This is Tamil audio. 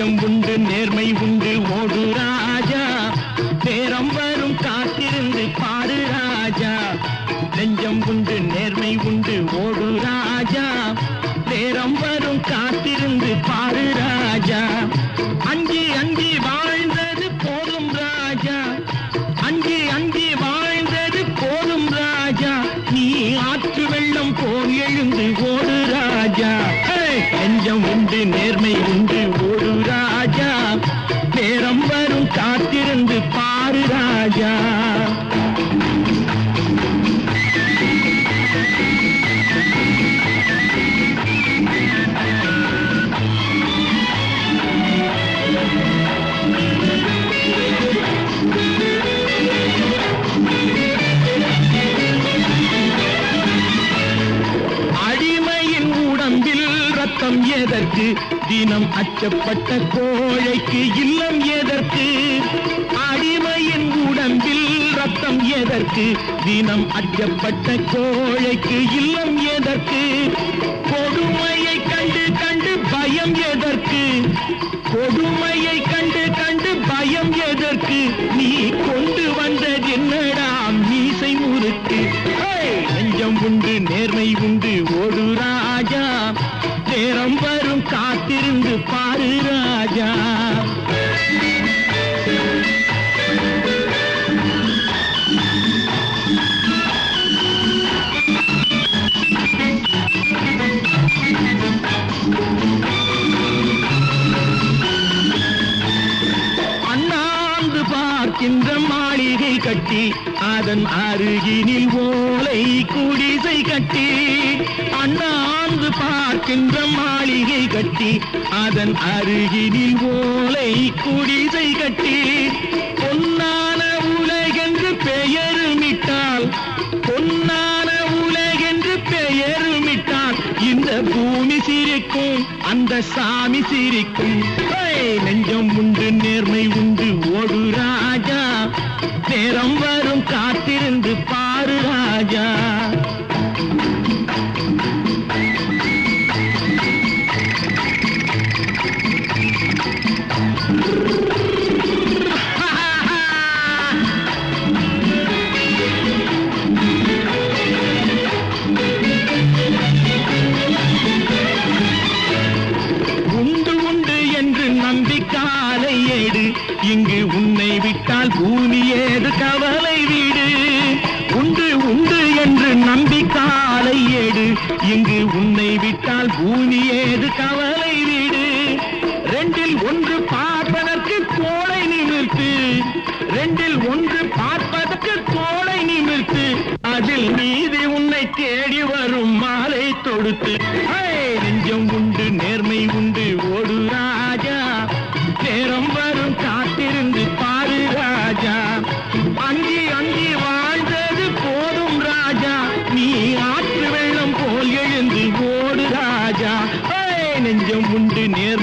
நெஞ்சம் உண்டு நேர்மை உண்டு ஓடு ராஜா நேரம் வரும் காத்திருந்து பாரு ராஜா நெஞ்சம் உண்டு நேர்மை உண்டு ஓடு ராஜா நேரம் வரும் காத்திருந்து பாரு ராஜா அஞ்சி அஞ்சி வாழ்ந்தது போதும் ராஜா அஞ்சி அஞ்சி வாழ்ந்தது போதும் ராஜா நீ ஆற்று வெள்ளம் போல் எழுந்து ஓடு ராஜா ஏய், நெஞ்சம் உண்டு நேர்மை உண்டு ஓடு ராஜா நேரம் வரும் காத்திருந்து பாரு ராஜா அடிமையின் உடம்பில் ரத்தம் எதற்கு தினம் அச்சப்பட்ட கோழைக்கு இல்லம் எதற்கு அடிமையின் உடம்பில் ரத்தம் எதற்கு தினம் அச்சப்பட்ட கோழைக்கு இல்லம் எதற்கு கொடுமையை கண்டு கண்டு பயம் எதற்கு கொடுமையை கண்டு கண்டு பயம் எதற்கு நீ கொண்டு வந்தது என்னடா மீசை முறுக்கு ஏய், நெஞ்சம் உண்டு நேர்மை உண்டு ஓடு ராஜா நேரம் வரும் காத்திருந்து பாரு ராஜா அண்ணாந்து பார்க்கின்ற மாளிகை கட்டி அதன் அருகினில் ஓலை குடிசை கட்டி அண்ணாந்து பார்க்கின்ற மாளிகை கட்டி அதன் அருகினில் ஓலை குடிசை கட்டி பொன்னான உலகென்று பெயருமிட்டால் பொன்னான உலகென்று பெயருமிட்டால் இந்த பூமி சிரிக்கும் அந்த சாமி சிரிக்கும் ஏய், நெஞ்சம் உண்டு நேர்மை உண்டு ஓடு ராஜா நேரம் வரும் காத்திருந்து பாரு ராஜா உண்டு உண்டு என்று நம்பி காலை ஏடு இங்கு உன்னை விட்டால் பூமி ஏது கவலை வீடு உண்டு உண்டு என்று நம்பி காலை ஏடு இங்கு உன்னை விட்டால் பூமி ஏது கவலை வீடு ரெண்டில் ஒன்று பார்ப்பதற்கு கோளை நிமிர்த்து ரெண்டில் ஒன்று பார்ப்பதற்கு கோளை நிமிர்த்து அதில் நீதி உன்னை தேடி வரும் மாலை தொடுத்து ஹே, நெஞ்சம் உண்டு நேர்மை உண்டு ஓடு ராஜா நேரம் வரும் காத்திருந்து பாரு ராஜா அஞ்சி அஞ்சி வாழ்ந்தது போதும் ராஜா நீ ஆற்று வெள்ளம் போல் எழுந்து ஓடு ராஜா ஹே, நெஞ்சம் உண்டு நேர்மை